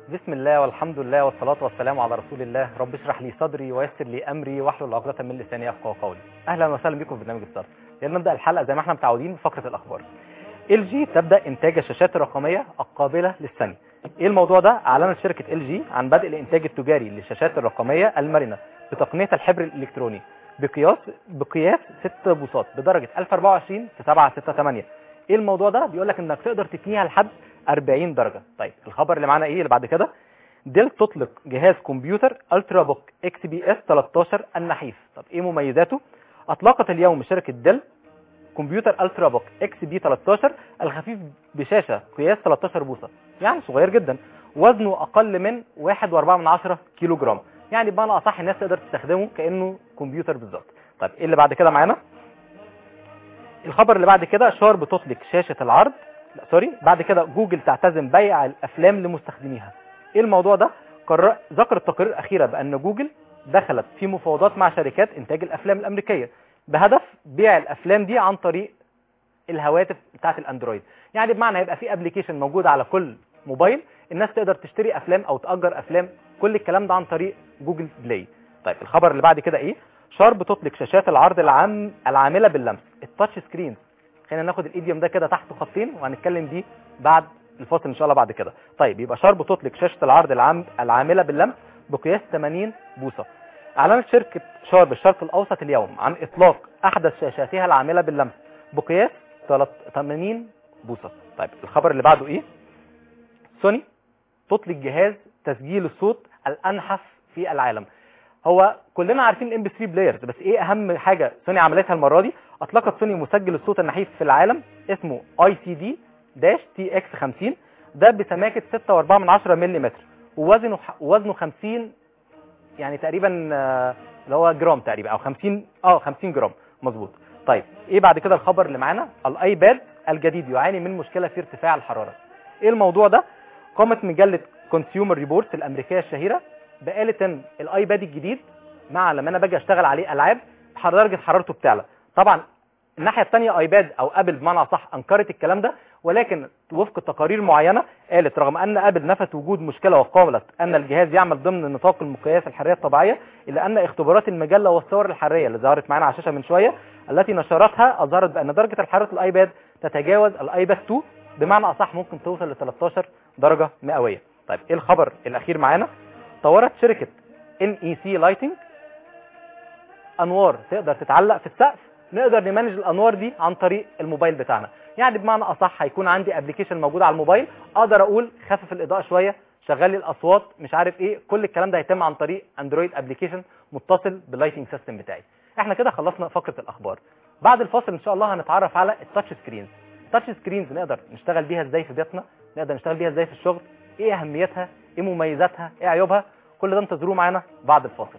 بسم الله والحمد لله والصلاة والسلام على رسول الله رب اشرح لي صدري ويسر لي أمري واحلل عقدة من لساني يفقهوا قولي أهلا وسهلا بكم في برنامج ستارت يلا نبدأ الحلقة زي ما احنا متعودين بفقرة الأخبار ال جي تبدأ إنتاج الشاشات الرقمية القابلة للثانية إيه الموضوع ده؟ أعلنت شركة ال جي عن بدء الإنتاج التجاري للشاشات الرقمية المرنة بتقنية الحبر الإلكتروني بقياس بقياس 6 بوصات بدرجة 1024 في 768 ايه الموضوع ده بيقول لك انك تقدر تتنيها لحد 40 درجة طيب الخبر اللي معانا ايه اللي بعد كده ديل تطلق جهاز كمبيوتر الترا بوك اكس بي اس 13 النحيف طب ايه مميزاته اطلقت اليوم شركة ديل كمبيوتر الترا بوك اكس بي 13 الخفيف بشاشة قياس 13 بوصة يعني صغير جدا وزنه اقل من 1.4 كيلو جرام يعني بمعنى اصح الناس تقدر تستخدمه كانه كمبيوتر بالظبط طيب ايه اللي بعد كده معانا الخبر اللي بعد كده شار بتطلق شاشة العرض لا سوري بعد كده جوجل تعتزم بيع الافلام لمستخدميها ايه الموضوع ده قرر ذكرت تقارير اخيره بان جوجل دخلت في مفاوضات مع شركات انتاج الافلام الامريكيه بهدف بيع الافلام دي عن طريق الهواتف بتاعت الاندرويد يعني بمعنى هيبقى في ابلكيشن موجود على كل موبايل الناس تقدر تشتري افلام او تاجر افلام كل الكلام ده عن طريق جوجل بلاي طيب الخبر اللي بعد كده ايه شار بتطلق شاشات العرض العام العامله باللمس التاتش سكرين خلينا ناخد الايديوم ده كده تحت خطين وهنتكلم بيه بعد الفاصل ان شاء الله بعد كده طيب يبقى شار بتطلق شاشه العرض العام العامله باللمس بقياس 80 بوصه اعلنت شركه شار بالشرق الاوسط اليوم عن اطلاق احدث شاشاتها العامله باللمس بقياس 80 بوصه طيب الخبر اللي بعده ايه سوني تطلق جهاز تسجيل الصوت الانحف في العالم هو كلنا عارفين الام بي 3 بلايرز بس ايه اهم حاجه سوني عملتها المره دي اطلقت سوني مسجل الصوت النحيف في العالم اسمه اي سي دي داش تي اكس 50 ده بسماكه 6.4 ملم ووزنه وزنه 50 يعني تقريبا آه، اللي هو جرام تقريبا او 50 اه 50 جرام مظبوط طيب ايه بعد كده الخبر اللي معانا الايباد الجديد يعاني من مشكله في ارتفاع الحراره ايه الموضوع ده قامت مجله كونسيومر ريبورتس الامريكيه الشهيره بقالت ان الايباد الجديد مع لما انا باجي اشتغل عليه العاب درجه حرارته بتعلى طبعا الناحيه الثانيه ايباد او ابل بمعنى صح انكرت الكلام ده ولكن وفق تقارير معينه قالت رغم ان ابل نفت وجود مشكله وقالت ان الجهاز يعمل ضمن نطاق المقياس الحراريه الطبيعيه الا ان اختبارات المجله والصور الحراريه اللي ظهرت معانا على الشاشه من شويه التي نشرتها اظهرت بان درجه الحراره الايباد تتجاوز الايباد 2 بمعنى اصح ممكن توصل ل 13 درجه مئويه طيب ايه الخبر الاخير معانا طورت شركه ان اي سي لايتنج انوار تقدر تتعلق في السقف نقدر نمانج الانوار دي عن طريق الموبايل بتاعنا يعني بمعنى اصح هيكون عندي ابلكيشن موجود على الموبايل اقدر اقول خفف الاضاءه شويه شغل لي الاصوات مش عارف ايه كل الكلام ده هيتم عن طريق اندرويد ابلكيشن متصل باللايتنج سيستم بتاعي احنا كده خلصنا فقره الاخبار بعد الفاصل ان شاء الله هنتعرف على التاتش سكرينز التاتش سكرينز نقدر نشتغل بيها ازاي في بيتنا نقدر نشتغل بيها ازاي في الشغل ايه اهميتها ايه مميزاتها ايه عيوبها كل ده انتظروه معانا بعد الفاصل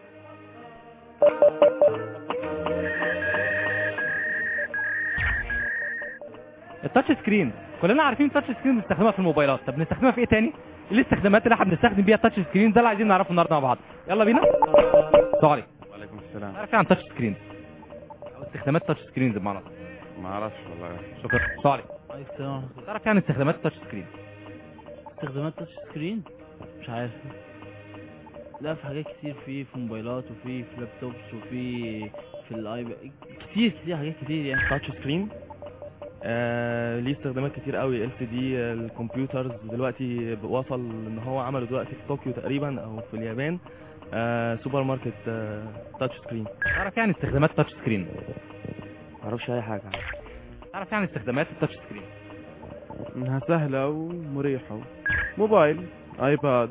التاتش سكرين كلنا عارفين التاتش سكرين بنستخدمها في الموبايلات طب بنستخدمها في ايه تاني ايه الاستخدامات اللي احنا بنستخدم بيها التاتش سكرين ده اللي عايزين نعرفه النهارده مع بعض يلا بينا سوري وعليكم السلام تعرف ايه عن تاتش سكرين او استخدامات تاتش سكرينز بمعنى أصح؟ ما اعرفش والله شكرا سوري عليك السلام تعرف يعني استخدامات التاتش سكرين استخدامات تاتش سكرين مش عارف لا في حاجات كتير في في موبايلات وفي في لابتوبس وفي في الايباد كتير كتير حاجات كتير يعني تاتش سكرين آه ليه استخدامات كتير قوي ال سي دي الكمبيوترز دلوقتي وصل ان هو عمله دلوقتي في طوكيو تقريبا او في اليابان آه سوبر ماركت آه تاتش سكرين تعرف يعني استخدامات التاتش سكرين ما اعرفش اي حاجه تعرف يعني استخدامات التاتش سكرين انها سهله ومريحه موبايل ايباد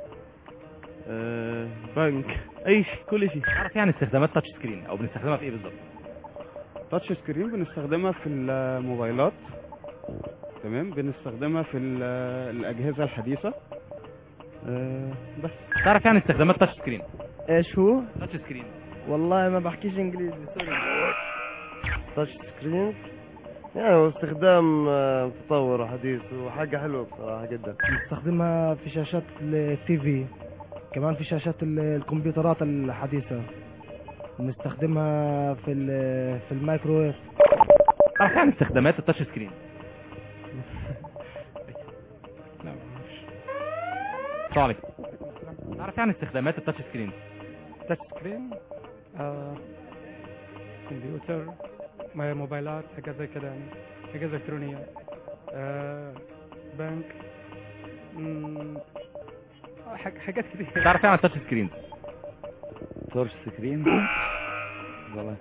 آه بنك اي شيء كل شيء تعرف يعني استخدامات التاتش سكرين او بنستخدمها في ايه بالظبط تاتش سكرين بنستخدمها في الموبايلات تمام بنستخدمها في ال- الاجهزه الحديثه آه، بس تعرف يعني استخدامات التاتش سكرين ايش هو؟ تاتش سكرين والله ما بحكيش انجليزي سوري تاتش سكرين يعني هو استخدام آه، متطور وحديث وحاجة حلوة بصراحة جدا نستخدمها في شاشات التي في كمان في شاشات ال- الكمبيوترات الحديثة نستخدمها في ال- في الميكروويف تعرف يعني استخدامات التاتش سكرين السلام عليكم تعرف يعني استخدامات التاتش سكرين تاتش سكرين آه، كمبيوتر ما- موبايلات حاجات زي كده يعني حاجات إلكترونية آه، بنك مم، حاج- حاجات كتير تعرف يعني التاتش سكرين تاتش سكرين والله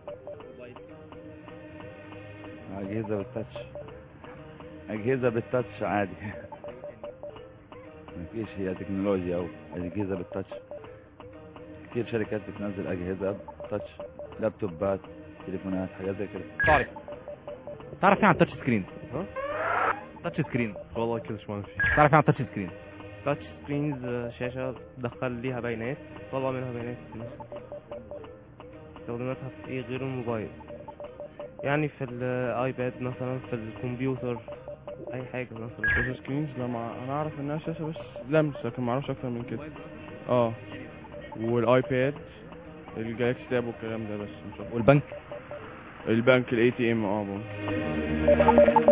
أجهزة بالتاتش أجهزة بالتاتش عادي مفيش هي تكنولوجيا أو أجهزة بالتاتش كتير شركات بتنزل أجهزة بالتاتش لابتوبات تليفونات حاجات زي كده السلام عليكم تعرف يعني التاتش سكرين ها؟ تاتش سكرين والله كلش ما في تعرف يعني التاتش سكرين تاتش سكرينز شاشة تدخل ليها بيانات تطلع منها بيانات مثلا استخداماتها في ايه غير الموبايل يعني في الايباد مثلا في الكمبيوتر اي حاجة مثلا تاتش سكرينز لا ما انا اعرف انها شاشه بس لمس لكن ما اعرفش اكتر من كده اه والايباد الجالاكسي تاب والكلام ده بس مش اكتر والبنك البنك الاي تي ام اه ممكن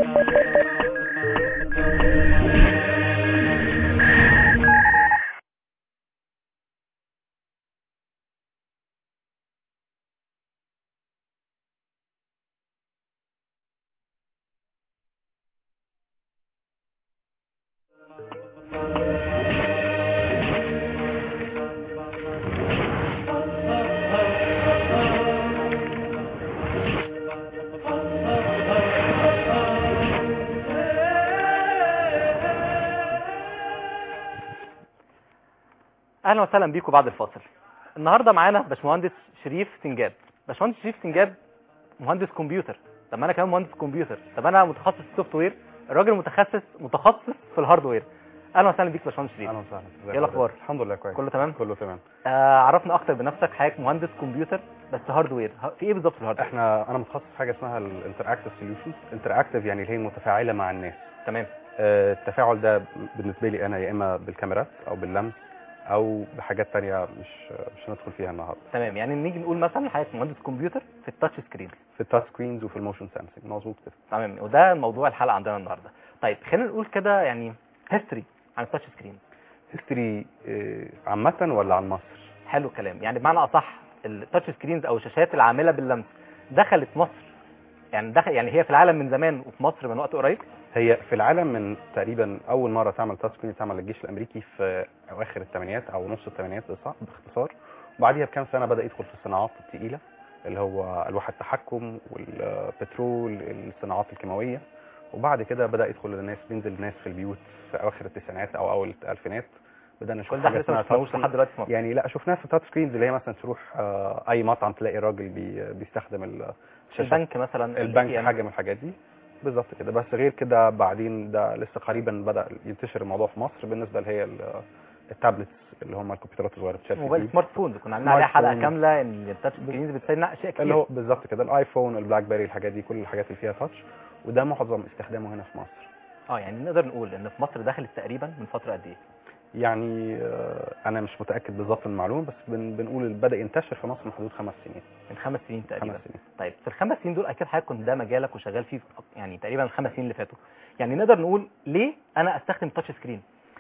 اهلا وسهلا بيكم بعد الفاصل النهارده معانا باشمهندس شريف سنجاب باشمهندس شريف سنجاب مهندس كمبيوتر طب ما انا كمان مهندس كمبيوتر طب انا متخصص سوفت وير الراجل متخصص متخصص في الهاردوير اهلا وسهلا بيك باشمهندس شريف اهلا وسهلا ايه الاخبار الحمد لله كويس كله تمام كله تمام آه عرفنا اكتر بنفسك حضرتك مهندس كمبيوتر بس هاردوير ه- في ايه بالظبط في الهاردوير احنا انا متخصص في حاجه اسمها الانتراكتيف سوليوشنز انتراكتيف يعني اللي هي متفاعله مع الناس تمام آه، التفاعل ده بالنسبه لي انا يا اما بالكاميرات او باللمس او بحاجات تانية مش مش هندخل فيها النهارده تمام يعني نيجي نقول مثلا حضرتك مهندس كمبيوتر في التاتش سكرين في التاتش سكرينز وفي الموشن سنسنج مظبوط كده تمام وده موضوع الحلقه عندنا النهارده طيب خلينا نقول كده يعني هيستوري عن التاتش سكرين هيستوري عامه ولا عن مصر حلو الكلام يعني بمعنى اصح التاتش سكرينز او الشاشات العامله باللمس دخلت مصر يعني دخل يعني هي في العالم من زمان وفي مصر من وقت قريب هي في العالم من تقريبا اول مره تعمل تاتش سكرين تعمل الجيش الامريكي في اواخر الثمانينات او نص الثمانينات باختصار وبعديها بكام سنه بدا يدخل في الصناعات الثقيله اللي هو الواح التحكم والبترول الصناعات الكيماويه وبعد كده بدا يدخل الناس بينزل الناس في البيوت في اواخر التسعينات او اول الالفينات بدانا نشوف كل ده حاجه احنا لسه ما اسمها شفناهوش touch لحد دلوقتي في مصر يعني لا شفناها في التاتش سكرينز اللي هي مثلا تروح آه، اي مطعم تلاقي الراجل بي بيستخدم ال- الشاشة البنك مثلا البنك ATM. حاجه من الحاجات دي بالظبط كده بس غير كده بعدين ده لسه قريبا بدا ينتشر الموضوع في مصر بالنسبه اللي هي ال- التابلتس اللي هم الكمبيوترات الصغيره بتشتغل موبايل سمارت فونز كنا عاملين سمارت عليها حلقه فون. كامله ان التاتش سكرينز بتساعدنا اشياء اللي كتير هو بالظبط كده الايفون البلاك بيري الحاجات دي كل الحاجات اللي فيها تاتش وده معظم استخدامه هنا في مصر اه يعني نقدر نقول ان في مصر دخلت تقريبا من فتره قد ايه يعني آه، انا مش متاكد بالظبط من المعلومه بس بن بنقول بدا ينتشر في مصر من حدود خمس سنين من خمس سنين تقريبا خمس سنين طيب في الخمس سنين دول اكيد حضرتك كنت ده مجالك وشغال فيه يعني تقريبا الخمس سنين اللي فاتوا يعني نقدر نقول ليه انا استخدم تاتش سكرين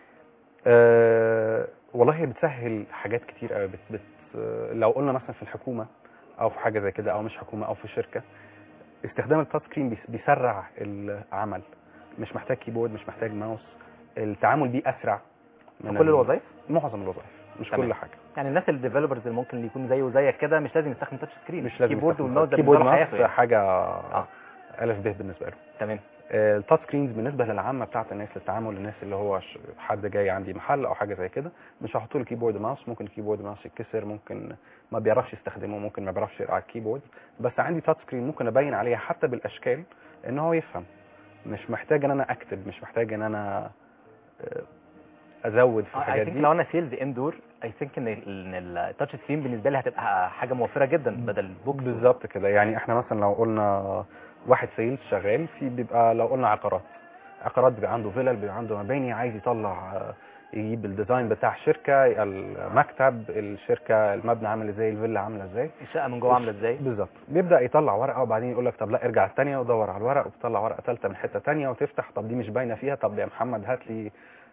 أه والله هي بتسهل حاجات كتير قوي بت بت آه، لو قلنا مثلا في الحكومه او في حاجه زي كده او مش حكومه او في شركه استخدام التاتش سكرين بيس- بيسرع العمل مش محتاج كيبورد مش محتاج ماوس التعامل بيه اسرع في من كل ال- الوظائف معظم الوظائف مش تمام. كل حاجه يعني الناس الديفلوبرز اللي ممكن اللي يكون زيه وزيك كده مش لازم يستخدم تاتش سكرين مش لازم كيبورد يستخدم والماوس ده كيبورد بالنسبة له ماوس حياته يعني. حاجه اه الف ب بالنسبه له تمام آه، التاتش سكرينز بالنسبه للعامه بتاعت الناس للتعامل الناس اللي هو ش- حد جاي عندي محل او حاجه زي كده مش هحط له كيبورد ماوس ممكن الكيبورد ماوس يتكسر ممكن ما بيعرفش يستخدمه ممكن ما بيعرفش يقرا على الكيبورد بس عندي تاتش سكرين ممكن ابين عليها حتى بالاشكال ان هو يفهم مش محتاج ان انا اكتب مش محتاج ان انا آه، ازود في اي الحاجات ثينك دي لو انا سيلز اندور اي ثينك ان ال- ان التاتش سكرين بالنسبه لي هتبقى حاجه موفره جدا بدل البوك بالظبط كده يعني احنا مثلا لو قلنا واحد سيلز شغال في بيبقى لو قلنا عقارات عقارات بيبقى عنده فيلل بيبقى عنده مباني عايز يطلع آه، يجيب الديزاين بتاع الشركه المكتب الشركه المبنى عامل ازاي الفيلا عامله ازاي الشقه من جوه عامله ازاي بالظبط بيبدا يطلع ورقه وبعدين يقول لك طب لا ارجع الثانيه ودور على الورق وتطلع ورقه ثالثه من حته ثانيه وتفتح طب دي مش باينه فيها طب يا محمد هات لي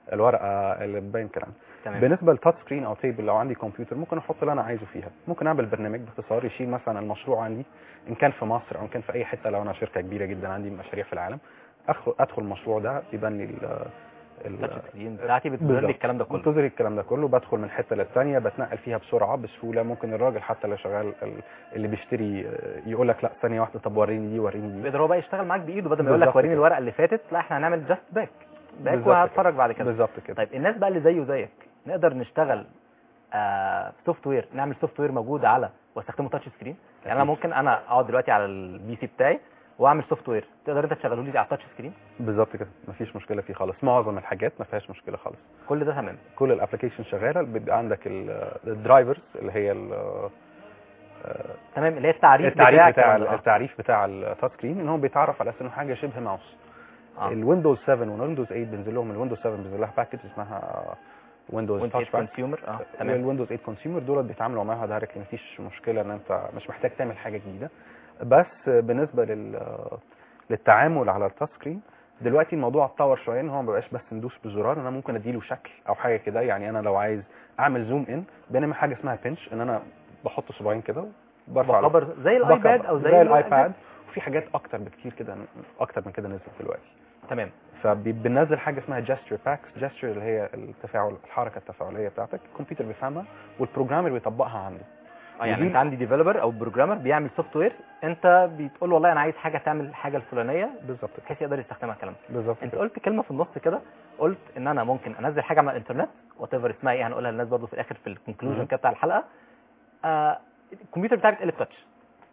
الورقه اللي بتبين الكلام تمام بالنسبه للتاتش سكرين او تيبل لو عندي كمبيوتر ممكن احط اللي انا عايزه فيها ممكن اعمل برنامج باختصار يشيل مثلا المشروع عندي ان كان في مصر او ان كان في اي حته لو انا شركه كبيره جدا عندي مشاريع في العالم ادخل ادخل المشروع ده يبان لي ال- ال- التاتش سكرين بتاعتي بتظهر لي بالظبط. الكلام ده كله منتظر الكلام ده كله بدخل من حته للثانيه بتنقل فيها بسرعه بسهوله ممكن الراجل حتى اللي شغال ال- اللي بيشتري آه، يقول لك لا ثانيه واحده طب وريني دي وريني دي بيقدر هو بقى يشتغل معاك بايده بدل ما يقول لك بالظبط وريني كده. الورقه اللي فاتت لا احنا هنعمل جاست باك باك بالظبط وهتفرج بعد كده بالظبط كده طيب الناس بقى اللي زيه وزيك نقدر نشتغل سوفت وير نعمل سوفت وير موجود على واستخدمه تاتش سكرين يعني انا أكيد. ممكن انا اقعد دلوقتي على البي سي بتاعي واعمل سوفت وير تقدر انت تشغله لي على التاتش سكرين بالظبط كده مفيش مشكله فيه خالص معظم الحاجات ما فيهاش مشكله خالص كل ده تمام كل الابلكيشن شغاله بيبقى عندك الدرايفرز اللي هي ال- آه، تمام اللي هي التعريف, التعريف بتاع الكلام ده. آه. التعريف بتاع التاتش سكرين ان هو بيتعرف على اساس انه حاجه شبه ماوس آه. الويندوز 7 والويندوز 8 بينزل لهم الويندوز 7 بينزل لها باكج اسمها ويندوز وانت تاتش باك كونسيومر اه تمام الويندوز 8 كونسيومر دول بيتعاملوا معاها دايركتلي مفيش مشكله ان انت مش محتاج تعمل حاجه جديده بس بالنسبه لل للتعامل على التاتش سكرين دلوقتي الموضوع اتطور شويه ان هو ما بقاش بس ندوس بزرار انا ممكن اديله شكل او حاجه كده يعني انا لو عايز اعمل زوم ان بنعمل حاجه اسمها بنش ان انا بحط صباعين كده برفع بكبر زي الايباد او زي, زي الأيباد. الايباد وفي حاجات اكتر بكتير كده اكتر من كده نزلت دلوقتي تمام فبننزل حاجه اسمها جستر باكس جستر اللي هي التفاعل الحركه التفاعليه بتاعتك الكمبيوتر بيفهمها والبروجرامر بيطبقها عنده اه يعني ودي- انت عندي ديفلوبر او بروجرامر بيعمل سوفت وير انت بتقول له والله انا عايز حاجه تعمل الحاجه الفلانيه بالظبط كده بحيث يقدر يستخدمها الكلام ده بالظبط انت كده. قلت كلمه في النص كده قلت ان انا ممكن انزل حاجه على الانترنت وات ايفر اسمها ايه هنقولها للناس برضو في الاخر في الكونكلوجن مهم. كده بتاع الحلقه آه الكمبيوتر بتاعي بيتقلب تاتش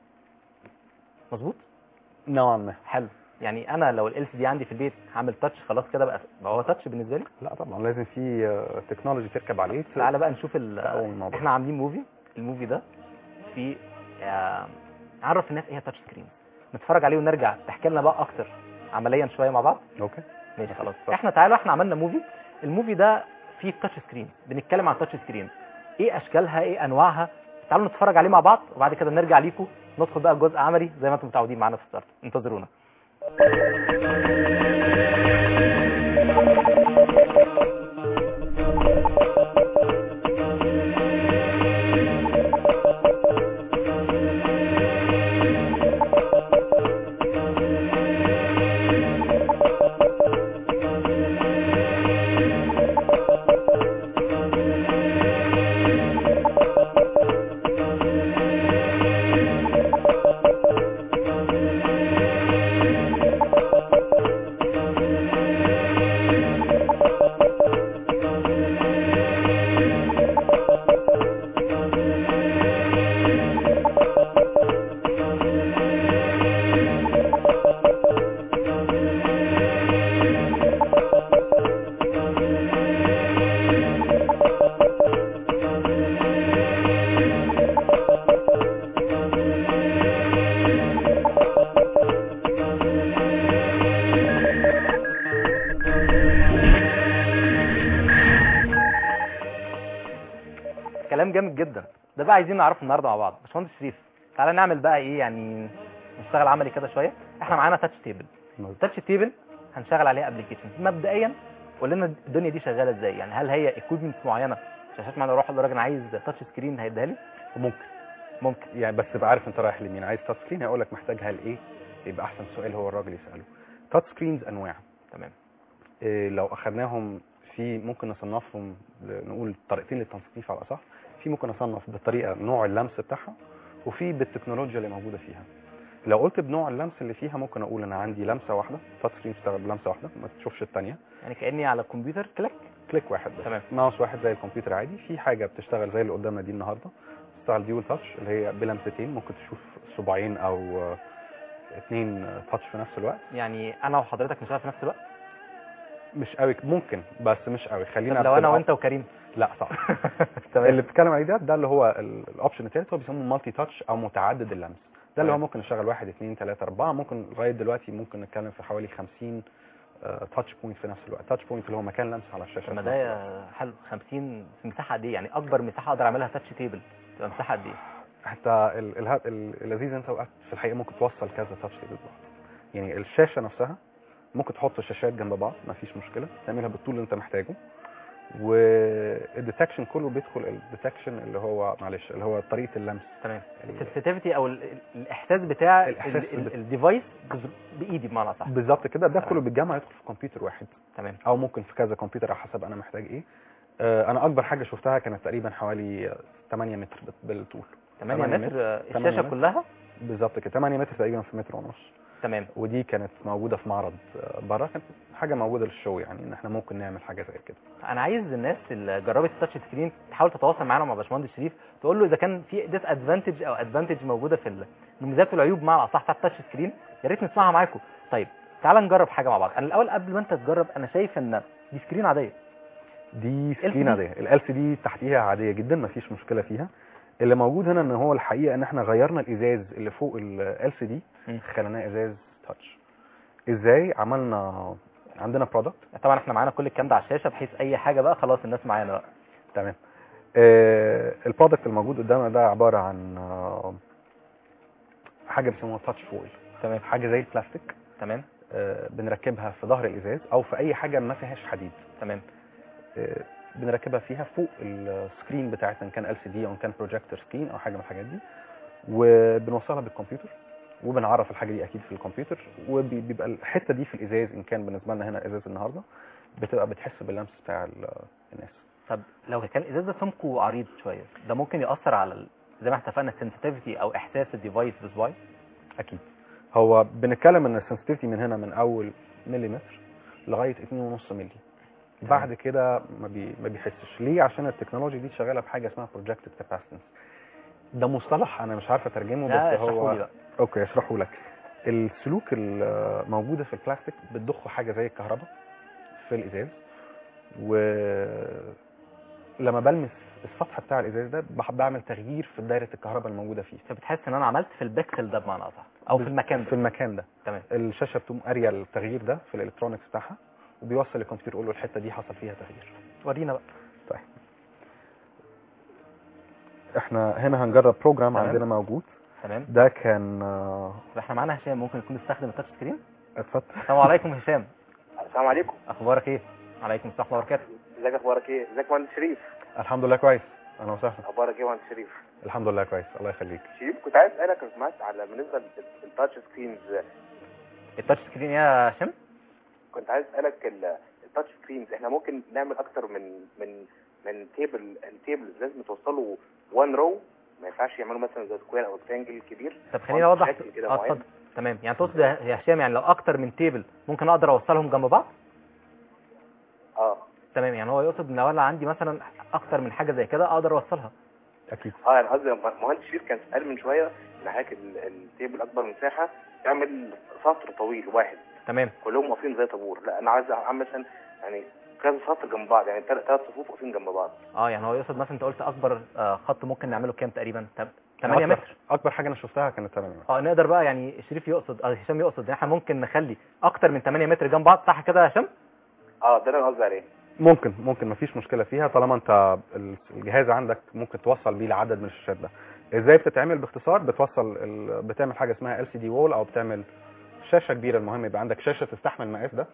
مظبوط نوعا ما حلو يعني انا لو ال دي عندي في البيت هعمل تاتش خلاص كده بقى بقى هو تاتش بالنسبه لي لا طبعا لازم في تكنولوجي تركب عليه تعالى بقى نشوف ال- أول الموضوع. احنا عاملين موفي الموفي ده في آه، عرف الناس ايه هي تاتش سكرين نتفرج عليه ونرجع تحكي لنا بقى اكتر عمليا شويه مع بعض اوكي ماشي خلاص اتفضل. احنا تعالوا احنا عملنا موفي الموفي ده فيه تاتش سكرين بنتكلم عن تاتش سكرين ايه اشكالها ايه انواعها تعالوا نتفرج عليه مع بعض وبعد كده نرجع ليكم ندخل بقى الجزء عملي زي ما انتم متعودين معانا في ستارت انتظرونا كلام جامد جدا ده بقى عايزين نعرفه النهارده مع بعض باشمهندس شريف تعالى نعمل بقى ايه يعني نشتغل عملي كده شويه احنا معانا تاتش تيبل التاتش تيبل هنشغل عليها ابلكيشن مبدئيا قول لنا الدنيا دي شغاله ازاي يعني هل هي ايكويبمنت معينه شاشات معينه اروح للراجل عايز تاتش سكرين هيديها لي ممكن ممكن يعني بس تبقى عارف انت رايح لمين عايز تاتش سكرين هيقول لك محتاجها لايه يبقى احسن سؤال هو الراجل يساله تاتش سكرينز انواع تمام إيه لو اخذناهم في ممكن نصنفهم ل- نقول طريقتين للتصنيف على الاصح في ممكن اصنف بالطريقه نوع اللمس بتاعها وفي بالتكنولوجيا اللي موجوده فيها لو قلت بنوع اللمس اللي فيها ممكن اقول انا عندي لمسه واحده تاتش سكرين تشتغل بلمسه واحده ما تشوفش الثانيه يعني كاني على الكمبيوتر كليك كليك واحد بس تمام. ماوس واحد زي الكمبيوتر عادي في حاجه بتشتغل زي اللي قدامنا دي النهارده بتشتغل ديول تاتش اللي هي بلمستين ممكن تشوف صباعين او آه، اتنين تاتش في نفس الوقت يعني انا وحضرتك نشتغل في نفس الوقت مش قوي ممكن بس مش قوي طب خلينا لو انا في الأب- وانت وكريم لا صعب تمام اللي بتتكلم عليه ده ده اللي هو ال- الاوبشن الثالث هو بيسموه مالتي تاتش او متعدد اللمس ده اللي هو تمام. ممكن نشغل واحد اثنين ثلاثة أربعة ممكن لغاية دلوقتي ممكن نتكلم في حوالي 50 تاتش بوينت في نفس الوقت تاتش بوينت اللي هو مكان لمس على الشاشة طب ما في نفس الوقت. ده حلو 50 في مساحه قد ايه يعني اكبر مساحه اقدر اعملها تاتش تيبل تبقى مساحه قد ايه حتى ال- الها- ال- اللذيذ انت اوقات في الحقيقه ممكن توصل كذا تاتش لبعض يعني الشاشه نفسها ممكن تحط شاشات جنب بعض مفيش مشكله تعملها بالطول اللي انت محتاجه والديتكشن كله بيدخل الديتكشن اللي هو معلش اللي هو طريقه اللمس تمام السنسيتيفيتي او ال- ال- الاحساس بتاع الإحساس ال- ال- بت- الديفايس بز- بايدي بمعنى صح بالظبط كده ده كله بيتجمع يدخل في كمبيوتر واحد تمام او ممكن في كذا كمبيوتر على حسب انا محتاج ايه آه، انا اكبر حاجه شفتها كانت تقريبا حوالي آه، 8 متر بال- بالطول 8 8 متر آه، 8 الشاشه متر. كلها بالظبط كده 8 متر تقريبا في متر ونص تمام ودي كانت موجوده في معرض آه، بره كانت حاجه موجوده للشو يعني ان احنا ممكن نعمل حاجه زي كده انا عايز الناس اللي جربت التاتش سكرين تحاول تتواصل معانا مع باشمهندس شريف تقول له اذا كان في ديس ادفانتج او ادفانتج موجوده في ال- المميزات والعيوب مع الاصح بتاع التاتش سكرين يا ريت نسمعها معاكم طيب تعال نجرب حاجه مع بعض انا الاول قبل ما انت تجرب انا شايف ان دي سكرين عاديه دي LCD. سكرين عاديه ال سي دي تحتيها عاديه جدا مفيش مشكله فيها اللي موجود هنا ان هو الحقيقه ان احنا غيرنا الازاز اللي فوق ال سي دي مم. خليناه ازاز تاتش ازاي عملنا عندنا برودكت طبعا احنا معانا كل الكلام ده على الشاشه بحيث اي حاجه بقى خلاص الناس معانا بقى تمام آه البرودكت الموجود قدامنا ده عباره عن آه حاجه بيسموها تاتش فويل تمام حاجه زي البلاستيك تمام آه بنركبها في ظهر الازاز او في اي حاجه ما فيهاش حديد تمام آه، بنركبها فيها فوق السكرين بتاعتنا ان كان ال سي دي او ان كان بروجيكتور سكرين او حاجه من الحاجات دي وبنوصلها بالكمبيوتر وبنعرف الحاجه دي اكيد في الكمبيوتر وبيبقى الحته دي في الازاز ان كان بالنسبه لنا هنا ازاز النهارده بتبقى بتحس باللمس بتاع ال- الناس طب لو كان الازاز ده سمكه عريض شويه ده ممكن ياثر على ال- زي ما احنا اتفقنا السنسيتيفيتي او احساس الديفايس بصباعي اكيد هو بنتكلم ان السنسيتيفيتي من هنا من اول مليمتر لغايه 2.5 مللي بعد كده ما, بي ما بيحسش ليه عشان التكنولوجي دي شغاله بحاجه اسمها بروجكتد كاباسيتنس ده مصطلح انا مش عارف اترجمه لا بس اشرحوا هو لي بقى اوكي اشرحه لك السلوك الموجوده في البلاستيك بتضخ حاجه زي الكهرباء في الازاز و لما بلمس السطح بتاع الازاز ده بح- بعمل تغيير في دايره الكهرباء الموجوده فيه فبتحس ان انا عملت في البكسل ده بمعنى اصح او في المكان في ده المكان ده تمام الشاشه بتقوم قاريه التغيير ده في الالكترونكس بتاعها وبيوصل الكمبيوتر يقول له الحته دي حصل فيها تغيير ورينا بقى طيب احنا هنا هنجرب بروجرام تمام. عندنا موجود تمام ده كان آه، طب احنا معانا هشام ممكن يكون بيستخدم التاتش سكرين اتفضل السلام عليكم هشام السلام عليكم اخبارك ايه وعليكم السلام ورحمه الله وبركاته ازيك اخبارك ايه ازيك يا مهندس شريف الحمد لله كويس اهلا وسهلا اخبارك ايه يا مهندس شريف الحمد لله كويس الله يخليك شريف كنت عايز اسالك لو سمحت على بالنسبه للتاتش سكرينز التاتش سكرين ايه يا هشام كنت عايز اسالك ال- التاتش سكرينز احنا ممكن نعمل اكتر من من من تيبل التيبل لازم توصله وان رو ما ينفعش يعملوا مثلا زي سكوير او ريكتانجل كبير طب خليني اوضح شكل كده اه معين. اتفضل تمام يعني تقصد يا يا هشام يعني لو اكتر من تيبل ممكن اقدر اوصلهم جنب بعض اه تمام يعني هو يقصد ان لو انا عندي مثلا اكتر من حاجه زي كده اقدر اوصلها اكيد اه يعني قصدي مهندس شريف كان سأل من شويه ان حضرتك ال- التيبل اكبر مساحه تعمل سطر طويل واحد تمام كلهم واقفين زي طابور لا انا عايز اعمل مثلا يعني كذا سطر جنب بعض يعني ثلاث صفوف واقفين جنب بعض اه يعني هو يقصد مثلا انت قلت اكبر آه، خط ممكن نعمله كام تقريبا 8 أكبر- متر اكبر حاجه انا شفتها كانت 8 متر اه نقدر بقى يعني شريف يقصد اه هشام يقصد ان احنا ممكن نخلي اكتر من 8 متر جنب بعض صح كده يا هشام اه ده اللي انا قصدي عليه ممكن ممكن مفيش مشكله فيها طالما انت ال- الجهاز عندك ممكن توصل بيه لعدد من الشاشات ده ازاي بتتعمل باختصار بتوصل ال... بتعمل حاجه اسمها ال سي دي وول او بتعمل شاشه كبيره المهم يبقى عندك شاشه تستحمل المقاس ده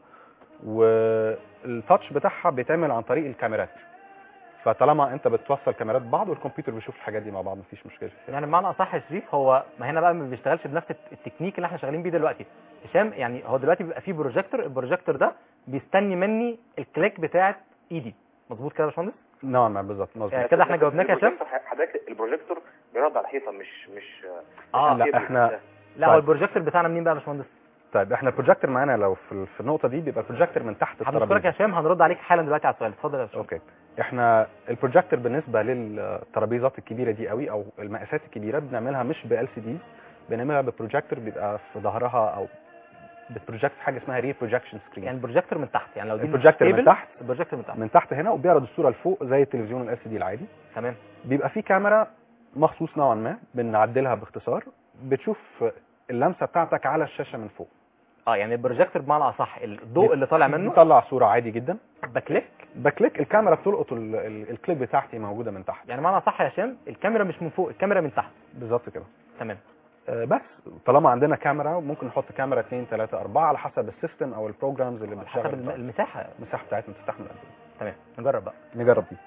والتاتش بتاعها بيتعمل عن طريق الكاميرات فطالما انت بتوصل كاميرات ببعض والكمبيوتر بيشوف الحاجات دي مع بعض مفيش مشكله فيها يعني بمعنى اصح يا شريف هو ما هنا بقى ما بيشتغلش بنفس الت- التكنيك اللي احنا شغالين بيه دلوقتي هشام يعني هو دلوقتي بيبقى فيه بروجيكتور البروجيكتور ده بيستني مني الكليك بتاعت ايدي مظبوط كده يا باشمهندس نعم نعم بالظبط مظبوط يعني كده احنا جاوبناك يا هشام البروجيكتور- حضرتك البروجيكتور بيرد على الحيطه مش مش اه مش لا تيبل احنا ده. لا هو طيب. البروجيكتور بتاعنا منين بقى يا باشمهندس طيب احنا البروجيكتور معانا لو في في النقطه دي بيبقى البروجيكتور من تحت هنشكرك يا الترابيزه هشام هنرد عليك حالا دلوقتي على السؤال اتفضل يا باشمهندس اوكي احنا البروجيكتور بالنسبه للترابيزات الكبيره دي قوي او المقاسات الكبيره بنعملها مش بال سي دي بنعملها ببروجيكتور بيبقى في ظهرها او بتبروجكت حاجه اسمها ري بروجكشن سكرين يعني البروجيكتور من تحت يعني لو دي البروجيكتور من table، تحت البروجيكتور من تحت من تحت هنا وبيعرض الصوره لفوق زي التلفزيون ال سي دي العادي تمام بيبقى في كاميرا مخصوص نوعا ما بنعدلها باختصار بتشوف اللمسه بتاعتك على الشاشه من فوق اه يعني البروجيكتور بمعنى اصح الضوء اللي طالع منه بيطلع صوره عادي جدا بكليك بكليك الكاميرا بتلقط ال- ال- الكليب بتاعتي موجوده من تحت يعني معنى صح يا هشام الكاميرا مش من فوق الكاميرا من تحت بالظبط كده تمام آه، بس طالما عندنا كاميرا ممكن نحط كاميرا 2 3 4 على حسب السيستم او البروجرامز اللي حسب الم- بتشتغل المساحه المساحه بتاعتنا تستحمل قد ايه تمام نجرب بقى نجرب دي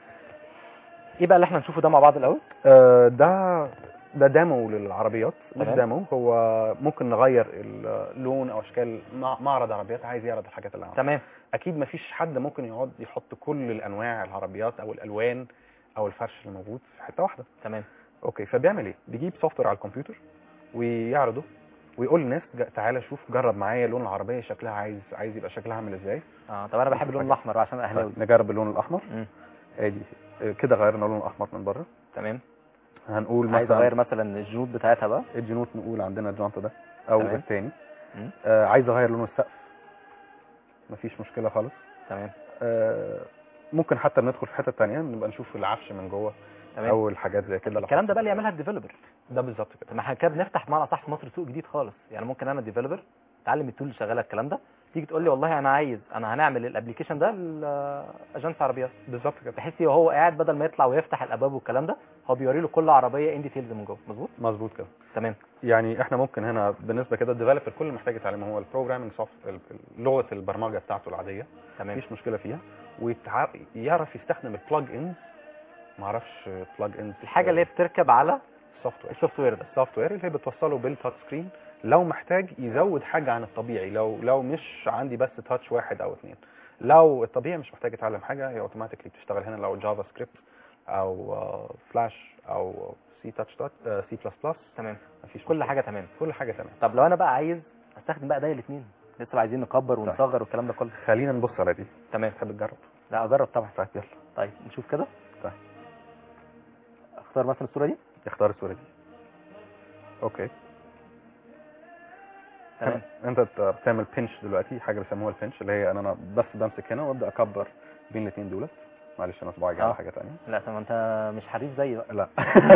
ايه بقى اللي احنا نشوفه ده مع بعض الاول آه، ده ده ديمو للعربيات مش تمام. ديمو هو ممكن نغير اللون او اشكال مع- معرض عربيات عايز يعرض الحاجات اللي عنده تمام اكيد ما فيش حد ممكن يقعد يحط كل الانواع العربيات او الالوان او الفرش اللي موجود في حته واحده تمام اوكي فبيعمل ايه بيجيب سوفت وير على الكمبيوتر ويعرضه ويقول للناس جا- تعالى شوف جرب معايا لون العربيه شكلها عايز عايز يبقى شكلها عامل ازاي اه طب انا بحب اللون الاحمر عشان اهلاوي طيب، نجرب اللون الاحمر مم. ادي آه، كده غيرنا اللون الاحمر من بره تمام هنقول عايز مثلا اغير مثلا الجنود بتاعتها بقى الجنوط نقول عندنا الجانتا ده او تمام. الثاني مم. آه عايز اغير لون السقف مفيش مشكله خالص تمام آه ممكن حتى ندخل في حته تانية نبقى نشوف العفش من جوه تمام او الحاجات زي كده الكلام ده بقى اللي يعملها الديفلوبر ده بالظبط كده طب ما احنا كده بنفتح بمعنى صح في مصر سوق جديد خالص يعني ممكن انا ديفلوبر اتعلم التول اللي شغاله الكلام ده تيجي تقول لي والله انا عايز انا هنعمل الابلكيشن ده لاجنس عربيات بالظبط كده بحيث هو قاعد بدل ما يطلع ويفتح الابواب والكلام ده هو بيوري له كل عربيه ان ديتيلز من جوه مظبوط مظبوط كده تمام يعني احنا ممكن هنا بالنسبه كده الديفلوبر كل اللي محتاج يتعلمه هو البروجرامينج سوفت لغه البرمجه بتاعته العاديه تمام مفيش مشكله فيها ويعرف يستخدم البلاج انز ما اعرفش بلاج انز الحاجه اللي هي بتركب على السوفت وير السوفت وير ده السوفت وير اللي هي بتوصله بالتاتش سكرين لو محتاج يزود حاجه عن الطبيعي لو لو مش عندي بس تاتش واحد او اثنين لو الطبيعي مش محتاج يتعلم حاجه هي اوتوماتيكلي بتشتغل هنا لو جافا سكريبت او فلاش او سي تاتش سي بلس بلس تمام مفيش كل مشكلة. حاجه تمام كل حاجه تمام طب لو انا بقى عايز استخدم بقى ده الاثنين لسه بقى عايزين نكبر ونصغر والكلام ده كله خلينا نبص على دي تمام تحب تجرب لا اجرب طبعا طيب يلا طيب نشوف كده طيب. اختار مثلا الصوره دي اختار الصوره دي اوكي تمام انت بت- بتعمل بنش دلوقتي حاجه بيسموها البنش اللي هي ان انا بس بمسك هنا وابدا اكبر بين الاثنين دولت معلش انا صباعي جاي على آه. حاجه ثانيه لا طب ما انت مش حريف زيي بقى لا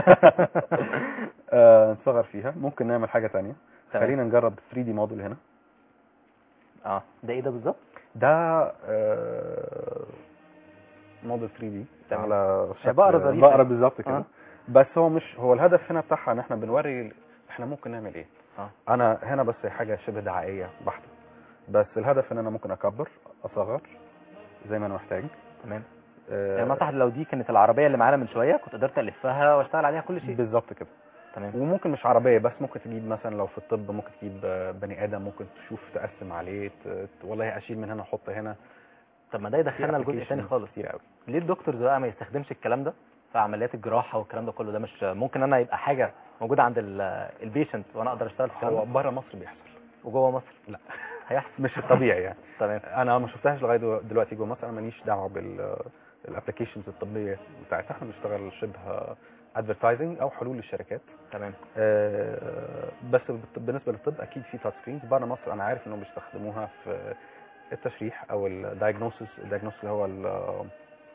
آه، نصغر فيها ممكن نعمل حاجه ثانيه تمام. خلينا نجرب 3 دي موديل هنا اه ده ايه ده بالظبط ده آه، موديل 3 دي تمام. على هي بقرة شكل- ظريفة بقرة يعني. بالظبط كده آه. بس هو مش هو الهدف هنا بتاعها ان احنا بنوري ال- احنا ممكن نعمل ايه اه انا هنا بس هي حاجه شبه دعائيه بحته بس الهدف ان انا ممكن اكبر اصغر زي ما انا محتاج تمام آه، يعني مثلا لو دي كانت العربيه اللي معانا من شويه كنت قدرت الفها واشتغل عليها كل شيء بالظبط كده تمام وممكن مش عربيه بس ممكن تجيب مثلا لو في الطب ممكن تجيب آه، بني ادم ممكن تشوف تقسم عليه ت- ت- والله اشيل من هنا احط هنا طب ما ده يدخلنا في لجزء تاني applications خالص كتير قوي ليه الدكتور بقى ما يستخدمش الكلام ده في عمليات الجراحه والكلام ده كله ده مش ممكن انا يبقى حاجه موجوده عند البيشنت وانا اقدر اشتغل في الكلام هو ده بره مصر بيحصل وجوه مصر لا هيحصل مش الطبيعي يعني تمام انا ما شفتهاش لغايه دو- دلوقتي جوه مصر انا ماليش دعوه بال الابلكيشنز الطبيه بتاعتها احنا بنشتغل شبه ادفرتايزنج او حلول للشركات تمام آه، بس بالط- بالنسبه للطب اكيد في تاتش سكرينز بره مصر انا عارف انهم بيستخدموها في التشريح او الدايجنوسيس الدايجنوسيس اللي هو ال-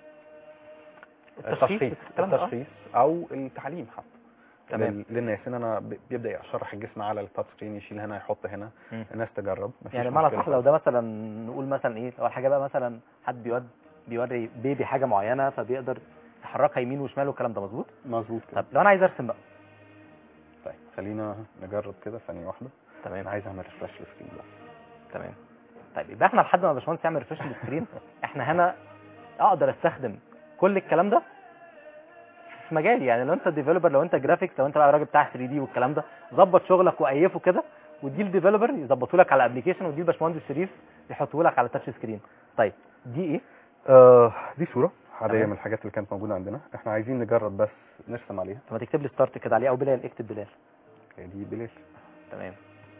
التشخيص الكلام ده، آه. التشخيص او التعليم حتى تمام. لل- للناس ان انا ب- بيبدا يشرح الجسم على التاتش سكرين يشيل هنا يحط هنا مم. الناس تجرب مفيش يعني بمعنى مشكلة صح لو ده مثلا نقول مثلا ايه لو حاجه بقى مثلا حد بيود بيوري بيبي حاجه معينه فبيقدر يحركها يمين وشمال والكلام ده مظبوط مظبوط كده طب لو انا عايز ارسم بقى طيب خلينا نجرب كده ثانيه واحده تمام انا عايز اعمل ريفرش للسكرين ده تمام طيب يبقى احنا لحد ما الباشمهندس يعمل ريفرش للسكرين احنا هنا اقدر استخدم كل الكلام ده في مجالي يعني لو انت ديفلوبر لو انت جرافيكس لو انت بقى راجل بتاع 3 دي والكلام ده ظبط شغلك وقيفه كده ودي الديفلوبر يظبطه لك على ابلكيشن ودي الباشمهندس شريف يحطه لك على تاتش سكرين طيب دي ايه آه دي صوره عاديه تمام. من الحاجات اللي كانت موجوده عندنا احنا عايزين نجرب بس نرسم عليها طب ما تكتب لي ستارت كده عليه او بلال اكتب بلال هي دي بليل تمام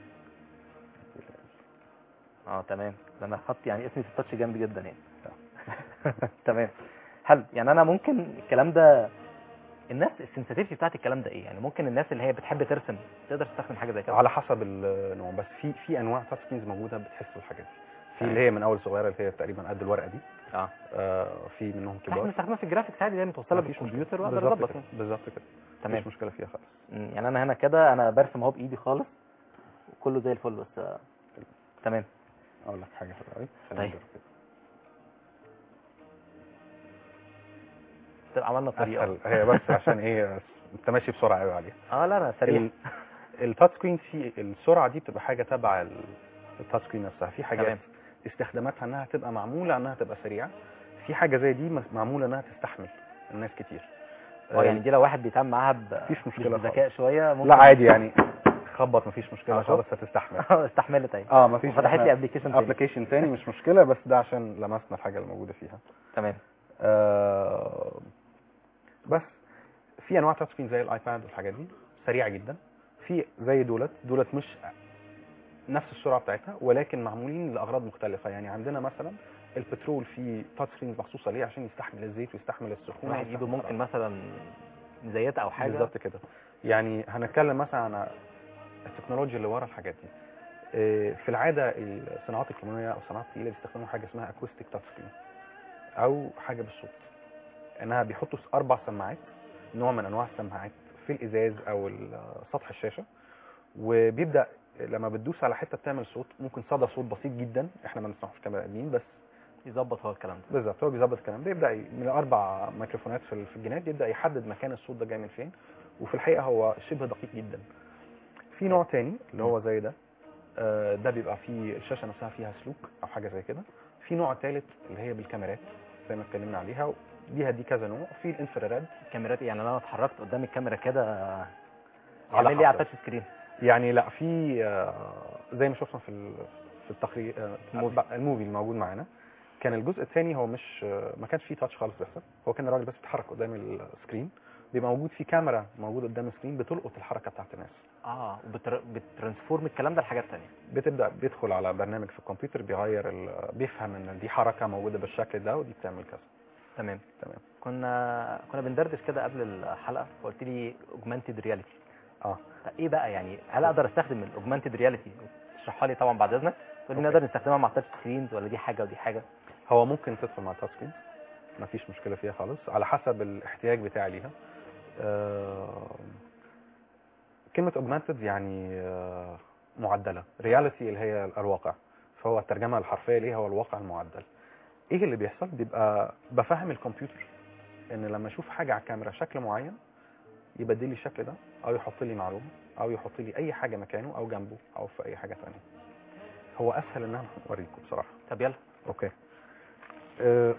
اه تمام ده انا خط يعني اسمي في التاتش جامد جدا يعني تمام حلو يعني انا ممكن الكلام ده الناس السنسيتيفيتي بتاعت الكلام ده ايه يعني ممكن الناس اللي هي بتحب ترسم تقدر تستخدم حاجه زي كده على حسب النوع بس في في انواع تاتش سكرينز موجوده بتحسوا الحاجات دي في تمام. اللي هي من اول صغيره اللي هي تقريبا قد الورقه دي اه آه في منهم احنا كبار بنستخدمها في الجرافيكس عادي يعني متوصله مفيش بالكمبيوتر مشكلة. واقدر بالظبط اظبط كده يعني. بالظبط كده تمام مفيش مشكله فيها خالص مم، يعني انا هنا كده انا برسم اهو بايدي خالص كله زي الفل بس آه، تمام اقول لك حاجه حلوه قوي طيب. تبقى عملنا طريقه اسهل هي بس عشان ايه انت ماشي بسرعه قوي عليها اه لا لا سريع ال- التاتش سكرين في السرعه دي بتبقى حاجه تبع ال- التاتش سكرين نفسها في حاجات تمام. استخداماتها انها تبقى معموله انها تبقى سريعه في حاجه زي دي مس- معموله انها تستحمل الناس كتير اه يعني دي لو واحد بيتعامل معاها ب- مفيش مشكله بذكاء شويه ممكن لا عادي يعني خبط مفيش مشكله آه، خالص هتستحمل استحملت اهي اه مفيش فتحت لي ابلكيشن تاني ابلكيشن تاني مش مشكله بس ده عشان لمسنا الحاجه اللي موجوده فيها تمام آه بس في انواع تاتش سكرين زي الايباد والحاجات دي سريعه جدا في زي دولت دولت مش نفس السرعه بتاعتها ولكن معمولين لاغراض مختلفه يعني عندنا مثلا البترول في تاتش سكرين مخصوصه ليه عشان يستحمل الزيت ويستحمل السخونه واحد ايده ويستحمل ممكن مثلا زيت او حاجه بالظبط كده يعني هنتكلم مثلا عن التكنولوجيا اللي ورا الحاجات دي إيه، في العاده الصناعات الكيماويه او الصناعات الثقيله بيستخدموا حاجه اسمها اكوستيك تاتش سكرين او حاجه بالصوت انها بيحطوا اربع سماعات نوع من انواع السماعات في الازاز او ال- سطح الشاشه وبيبدا لما بتدوس على حته بتعمل صوت ممكن صدى صوت بسيط جدا احنا ما نسمعوش كبني ادمين بس يظبط هو الكلام ده بالظبط هو بيظبط الكلام ده يبدا ي- من الاربع ميكروفونات في ال- في الجناب يبدا يحدد مكان الصوت ده جاي من فين وفي الحقيقه هو شبه دقيق جدا في نوع تاني اللي هو زي ده آه، ده بيبقى فيه الشاشه نفسها فيها سلوك او حاجه زي كده في نوع ثالث اللي هي بالكاميرات زي ما اتكلمنا عليها دي دي كذا نوع في الانفراريد الكاميرات يعني لو انا اتحركت قدام الكاميرا كده على يعمل لي على حسب. التاتش سكرين يعني لا في آه، زي ما شفنا في ال- في التقرير آه، الموفي. الموفي الموجود معانا كان الجزء الثاني هو مش آه، ما كانش فيه تاتش خالص بيحصل هو كان الراجل بس بيتحرك قدام السكرين بيبقى موجود في كاميرا موجوده قدام السكرين بتلقط الحركه بتاعت الناس اه وبتر... بترانسفورم الكلام ده لحاجات ثانيه بتبدا بيدخل على برنامج في الكمبيوتر بيغير ال... بيفهم ان دي حركه موجوده بالشكل ده ودي بتعمل كذا تمام تمام كنا كنا بندردش كده قبل الحلقه وقلت لي اوجمانتد رياليتي اه ايه بقى يعني هل اقدر استخدم الاوجمانتد رياليتي تشرحها لي طبعا بعد اذنك تقول لي أوكي. نقدر نستخدمها مع التاتش سكرينز ولا دي حاجه ودي حاجه هو ممكن تدخل مع التاتش سكرين مفيش مشكله فيها خالص على حسب الاحتياج بتاعي ليها آه، كلمه اوجمانتد يعني آه، معدله رياليتي اللي هي الواقع فهو الترجمه الحرفيه ليه هو الواقع المعدل ايه اللي بيحصل بيبقى بفهم الكمبيوتر ان لما اشوف حاجه على الكاميرا شكل معين يبدل لي الشكل ده او يحط لي معلومه او يحط لي اي حاجه مكانه او جنبه او في اي حاجه ثانيه هو اسهل ان انا اوريكم بصراحه طب يلا اوكي آه،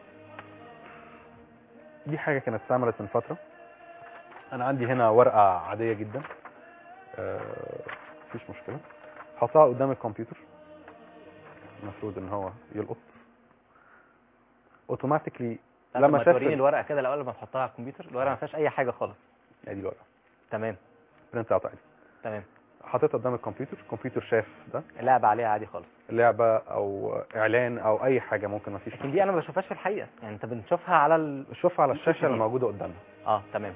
دي حاجه كانت اتعملت من فتره انا عندي هنا ورقه عاديه جدا آه، مفيش مشكله حطها قدام الكمبيوتر المفروض ان هو يلقط اوتوماتيكلي لما لما شاف توريني ال- الورقه كده الاول لما تحطها على الكمبيوتر الورقه ما فيهاش اي حاجه خالص ادي الورقه تمام برنت اوت عادي تمام حطيتها قدام الكمبيوتر الكمبيوتر شاف ده اللعبه عليها عادي خالص لعبه او اعلان او اي حاجه ممكن مفيش لكن دي انا ما بشوفهاش في الحقيقه يعني انت بنشوفها على ال... شوفها على الشاشه اللي دي. موجوده قدامنا اه تمام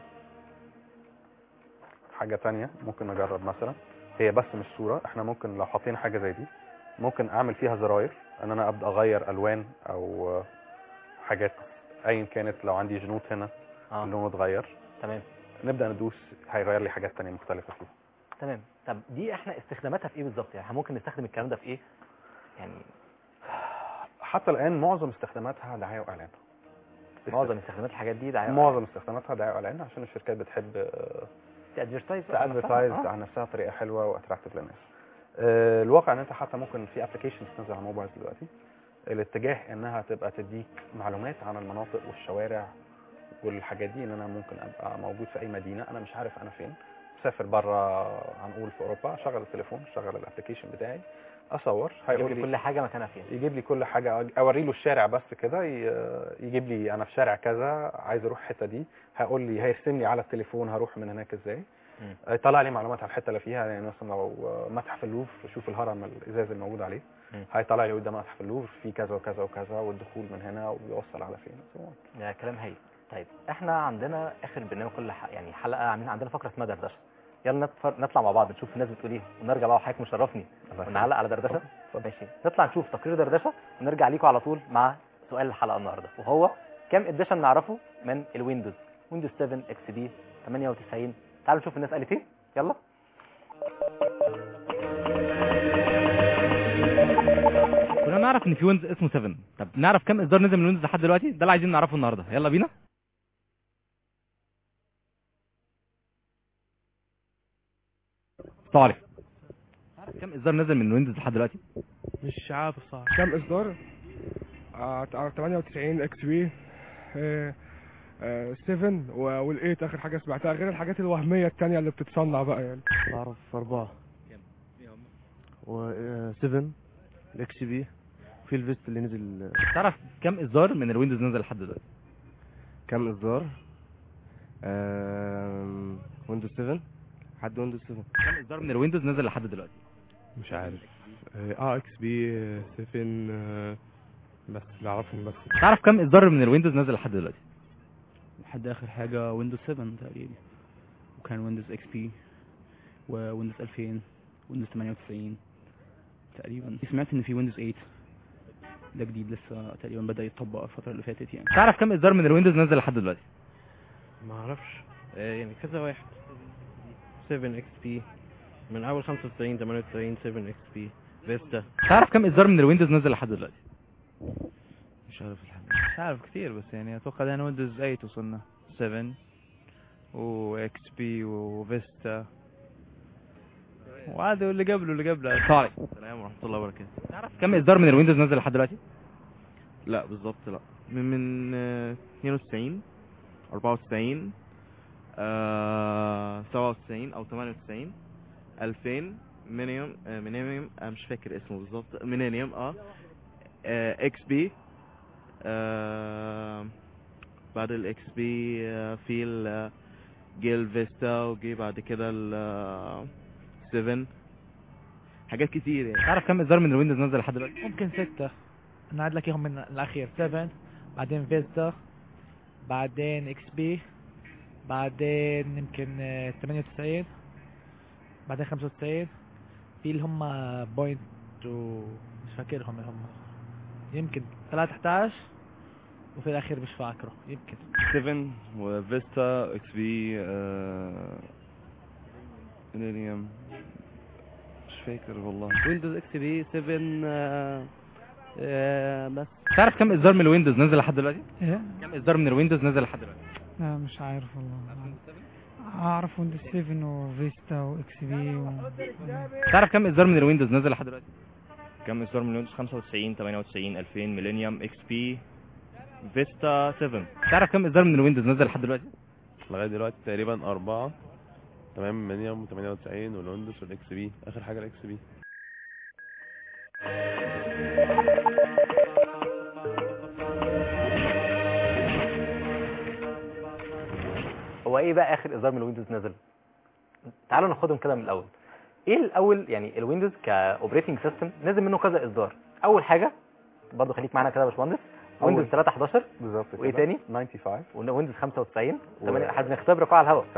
حاجة تانية ممكن نجرب مثلا هي بس مش صورة احنا ممكن لو حاطين حاجة زي دي ممكن اعمل فيها زراير ان انا ابدا اغير الوان او آه، حاجات ايا كانت لو عندي جنود هنا اه لونه اتغير تمام نبدا ندوس هيغير لي حاجات تانية مختلفة فيها تمام طب دي احنا استخداماتها في ايه بالظبط يعني إحنا ممكن نستخدم الكلام ده في ايه يعني حتى الان معظم استخداماتها دعاية واعلان معظم استخدامات الحاجات دي دعايه معظم استخداماتها دعاية واعلان عشان الشركات بتحب تادفرتايز تادفرتايز عن نفسها بطريقة حلوة واتراكتيف للناس آه، الواقع ان انت حتى ممكن في ابلكيشنز تنزل على الموبايل دلوقتي الاتجاه انها تبقى تديك معلومات عن المناطق والشوارع والحاجات دي ان انا ممكن ابقى موجود في اي مدينه انا مش عارف انا فين مسافر بره هنقول في اوروبا اشغل التليفون اشغل الابلكيشن بتاعي اصور يجيب هيقول لي لي كل حاجه مكانها فين يجيب لي كل حاجه اوري له الشارع بس كده ي- يجيب لي انا في شارع كذا عايز اروح الحته دي هيقول لي هيرسم لي على التليفون هروح من هناك ازاي مم. يطلع لي معلومات على الحته اللي فيها يعني مثلا لو متحف اللوفر شوف الهرم الازاز الموجود عليه مم. هيطلع لي قدام متحف اللوفر في كذا وكذا وكذا والدخول من هنا وبيوصل على فين ده كلام هايل طيب احنا عندنا اخر برنامج كل ح... يعني حلقه عاملين عندنا فقره اسمها دردشه يلا نتفر... نطلع مع بعض نشوف الناس بتقول ايه ونرجع بقى وحضرتك مشرفني ونعلق على دردشه ماشي نطلع نشوف تقرير دردشه ونرجع ليكم على طول مع سؤال الحلقه النهارده وهو كم اديشن نعرفه من الويندوز ويندوز 7 اكس بي 98 تعالوا نشوف الناس قالت ايه يلا كنا نعرف ان في ويندوز اسمه 7 طب نعرف كم اصدار نزل من ويندوز لحد دلوقتي ده اللي عايزين نعرفه النهارده يلا بينا السلام عليكم عارف كم اصدار نزل من ويندوز لحد دلوقتي مش عارف صح كم اصدار؟ آه 98 اكس بي 7 وال8 اخر حاجه سمعتها غير الحاجات الوهميه التانية اللي بتتصنع بقى يعني بعرف أربعة و 7 الاكس بي في الفيست اللي نزل تعرف كم اصدار من الويندوز نزل لحد دلوقتي كم إصدار؟ آم، ويندوز 7 حد ويندوز 7 كم اصدار من الويندوز نزل لحد دلوقتي مش عارف اه اكس بي 7 آه، بس بعرفهم بس تعرف كم اصدار من الويندوز نزل لحد دلوقتي لحد اخر حاجه ويندوز 7 تقريبا وكان ويندوز اكس بي وويندوز 2000 ويندوز 98 تقريبا سمعت ان في ويندوز 8 ده جديد لسه تقريبا بدا يتطبق الفتره اللي فاتت يعني تعرف كم اصدار من الويندوز نزل لحد دلوقتي ما اعرفش آه، يعني كذا واحد 7 اكس بي من اول 95 98 7 اكس بي فيستا تعرف كم اصدار من الويندوز نزل لحد دلوقتي مش عارف الحقيقة مش عارف كتير بس يعني اتوقع ده ويندوز 8 وصلنا 7 واكس بي وفيستا وعادي واللي قبله اللي قبله السلام عليكم السلام ورحمة الله وبركاته تعرف كم اصدار من الويندوز نزل لحد دلوقتي لا بالظبط لا من من آه، 92 94 آه 97 او 98 2000 مينيوم آه مينيوم آه مش فاكر اسمه بالظبط مينيوم اه اكس بي آه بعد الاكس بي آه في ال جيل فيستا وجي بعد كده ال 7 حاجات كتير يعني تعرف كم اصدار من الويندوز نزل لحد دلوقتي ممكن ستة انا عاد لك اياهم من الاخير 7 بعدين فيستا بعدين اكس بي بعدين يمكن آه، 98 بعدين 95 في اللي هم بوينت و مش فاكرهم اللي هم يمكن 3 11 وفي الاخير مش فاكره يمكن 7 وفيستا اكس بي ميلينيوم مش فاكر والله ويندوز اكس بي 7 آه، آه، بس تعرف كم اصدار من الويندوز نزل لحد دلوقتي ايه كم اصدار من الويندوز نزل لحد دلوقتي لا مش عارف والله اعرف ويندوز 7 وفيستا واكس بي و... تعرف كم اصدار من الويندوز نزل لحد دلوقتي كم اصدار من ويندوز 95 98 2000 ميلينيوم اكس بي فيستا 7 تعرف كم اصدار من الويندوز نزل لحد دلوقتي لغايه دلوقتي تقريبا أربعة تمام مينيوم 98 والويندوز والاكس بي اخر حاجه الاكس بي هو ايه بقى اخر اصدار من الويندوز نزل تعالوا ناخدهم كده من الاول ايه الاول يعني الويندوز كاوبريتنج سيستم نزل منه كذا اصدار اول حاجه برضه خليك معانا كده يا باشمهندس ويندوز 3 11 بالظبط وايه كده. تاني 95 ويندوز 95 و- تمام احنا بنختبرك على الهواء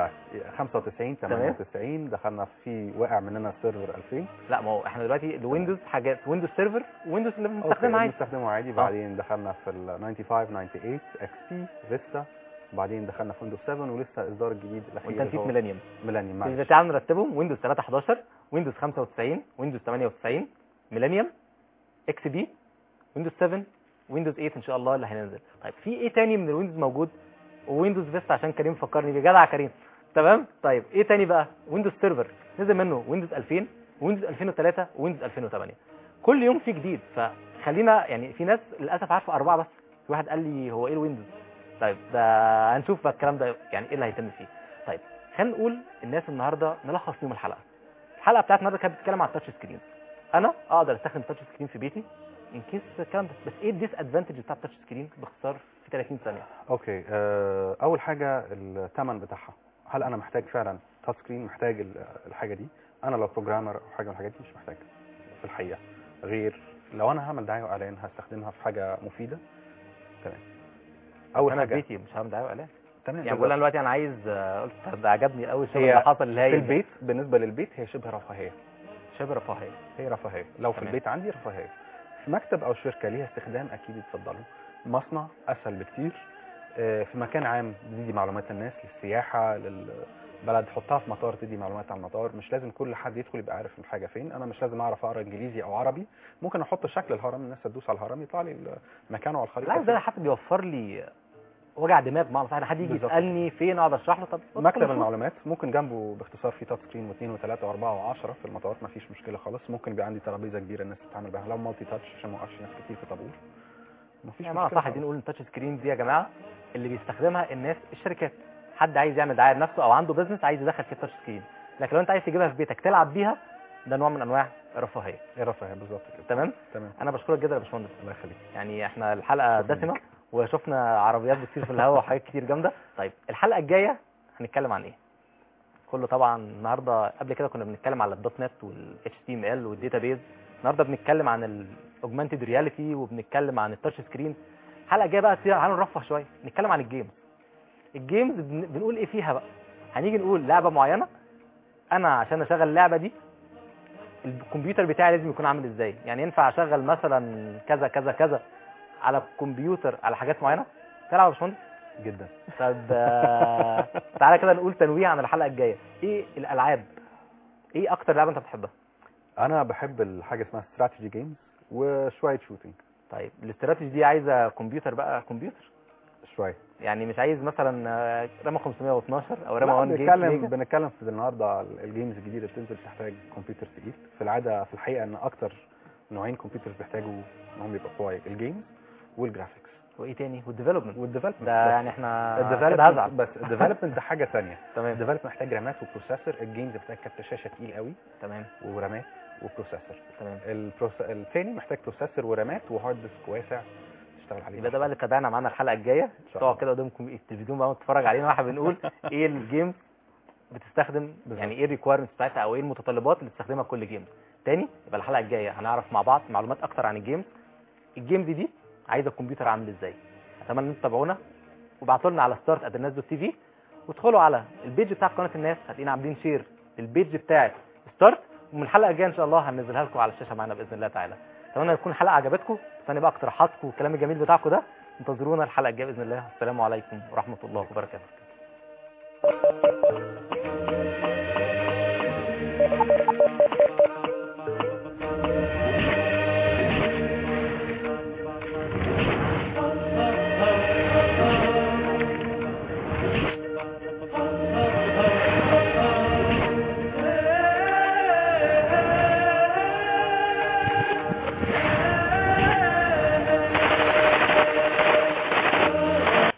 95 تمام. 98 دخلنا في وقع مننا السيرفر 2000 لا ما هو احنا دلوقتي الويندوز حاجات ويندوز سيرفر ويندوز اللي أوكي، بنستخدمها عادي بنستخدمه عادي بعدين دخلنا في ال 95 98 اكس بي فيستا وبعدين دخلنا في ويندوز 7 ولسه الاصدار الجديد الاخير وانت نسيت اللي هو ميلينيوم ميلينيوم إذا معلش تعالوا نرتبهم ويندوز 3 11 ويندوز 95 ويندوز 98 ميلينيوم اكس بي ويندوز 7 ويندوز 8 ان شاء الله اللي هينزل طيب في ايه تاني من الويندوز موجود ويندوز فيستا عشان كريم فكرني بيه جدع كريم تمام طيب ايه تاني بقى ويندوز سيرفر نزل منه ويندوز 2000 ويندوز 2003 ويندوز 2008 كل يوم في جديد فخلينا يعني في ناس للاسف عارفه اربعه بس في واحد قال لي هو ايه الويندوز طيب ده هنشوف بقى الكلام ده يعني ايه اللي هيتم فيه طيب خلينا نقول الناس النهارده نلخص فيهم الحلقه الحلقه بتاعت النهارده كانت بتتكلم على التاتش سكرين انا اقدر استخدم تاتش سكرين في بيتي ان كيس الكلام ده بس ايه الديس ادفانتج بتاع التاتش سكرين باختصار في 30 ثانيه اوكي آه، اول حاجه الثمن بتاعها هل انا محتاج فعلا تاتش سكرين محتاج ال- الحاجه دي انا لو بروجرامر او حاجه من الحاجات دي مش محتاج في الحقيقه غير لو انا هعمل دعايه واعلان هستخدمها في حاجه مفيده تمام اول انا حاجه في بيتي مش هعمل دعايه واعلان تمام يعني بقول انا دلوقتي انا عايز آه، قلت طب ده عجبني قوي الشغل هي اللي حصل اللي هي في البيت بالنسبه للبيت هي شبه رفاهيه شبه رفاهيه هي رفاهيه لو في تمام. البيت عندي رفاهيه في مكتب او شركه ليها استخدام اكيد يتفضلوا مصنع اسهل بكتير آه، في مكان عام تدي معلومات الناس للسياحه للبلد حطها في مطار تدي معلومات عن المطار مش لازم كل حد يدخل يبقى عارف الحاجه فين انا مش لازم اعرف اقرا انجليزي او عربي ممكن احط شكل الهرم الناس تدوس على الهرم يطلع لي مكانه على الخريطه بالعكس ده حتى بيوفر لي وجع دماغ بمعنى صح إن حد يجي بالظبط. يسالني فين اقعد اشرح له طب ادخل مكتب شوف. المعلومات ممكن جنبه باختصار في تاتش سكرين واثنين وثلاثه واربعه وعشرة في المطارات ما فيش مشكله خالص ممكن يبقى عندي ترابيزه كبيره الناس تتعامل بيها لو مالتي تاتش عشان ما اوقفش ناس كتير في طابور ما فيش يا جماعه مشكله صح عايزين نقول ان التاتش سكرين دي يا جماعه اللي بيستخدمها الناس الشركات حد عايز يعمل دعايه لنفسه او عنده بزنس عايز يدخل فيه التاتش سكرين لكن لو انت عايز تجيبها في بيتك تلعب بيها ده نوع من انواع الرفاهيه ايه الرفاهيه بالظبط كده تمام تمام انا بشكرك جدا يا باشمهندس الله يخليك يعني احنا الحلقه شكراً دسمه وشفنا عربيات بتطير في الهواء وحاجات كتير جامده طيب الحلقه الجايه هنتكلم عن ايه كله طبعا النهارده قبل كده كنا بنتكلم على الدوت نت والاتش تي ام ال والداتابيز النهارده بنتكلم عن الاوجمانتد رياليتي وبنتكلم عن التاتش سكرين الحلقه الجايه بقى تعالوا نرفه شويه نتكلم عن الجيمز الجيمز بن- بنقول ايه فيها بقى هنيجي نقول لعبه معينه انا عشان اشغل اللعبه دي الكمبيوتر بتاعي لازم يكون عامل ازاي يعني ينفع اشغل مثلا كذا كذا كذا على الكمبيوتر على حاجات معينه تلعب يا باشمهندس جدا طب آه، تعالى كده نقول تنويه عن الحلقه الجايه ايه الالعاب ايه اكتر لعبه انت بتحبها انا بحب الحاجه اسمها استراتيجي جيمز وشويه شوتنج طيب الاستراتيجي دي عايزه كمبيوتر بقى كمبيوتر شويه يعني مش عايز مثلا آه، رامه 512 او رامه لا، 1 جيم بنتكلم ميجا. بنتكلم في النهارده الجيمز الجديده بتنزل بتحتاج كمبيوتر تقيل في العاده في الحقيقه ان اكتر نوعين كمبيوترز بيحتاجوا انهم يبقوا قوي الجيمز والجرافيكس وايه تاني والديفلوبمنت والديفلوبمنت ده يعني احنا كده الديفلوبمنت هزعل بس الديفلوبمنت ده حاجه ثانيه تمام الديفلوبمنت محتاج رامات وبروسيسور الجيمز محتاج كارت شاشه تقيل قوي تمام ورامات وبروسيسور تمام البروس... الثاني محتاج بروسيسور ورامات وهارد ديسك واسع تشتغل عليه يبقى ده بقى اللي تابعنا معانا الحلقه الجايه شاء تقعد كده قدام الكم- التلفزيون بقى وتتفرج علينا واحنا بنقول ايه الجيمز بتستخدم يعني ايه الريكويرمنتس بتاعتها او ايه المتطلبات اللي بتستخدمها كل جيم تاني يبقى الحلقه الجايه هنعرف مع بعض معلومات اكتر عن الجيمز الجيمز دي عايزه الكمبيوتر عامل ازاي اتمنى ان انتم تتابعونا وابعتوا لنا على ستارت @الناس دوت تي في وادخلوا على البيج بتاع قناه الناس هتلاقينا عاملين شير للبيج بتاعت ستارت ومن الحلقه الجايه ان شاء الله هننزلها لكم على الشاشه معانا باذن الله تعالى اتمنى تكون الحلقه عجبتكم استنى بقى اقتراحاتكم والكلام الجميل بتاعكم ده انتظرونا الحلقه الجايه باذن الله السلام عليكم ورحمه الله وبركاته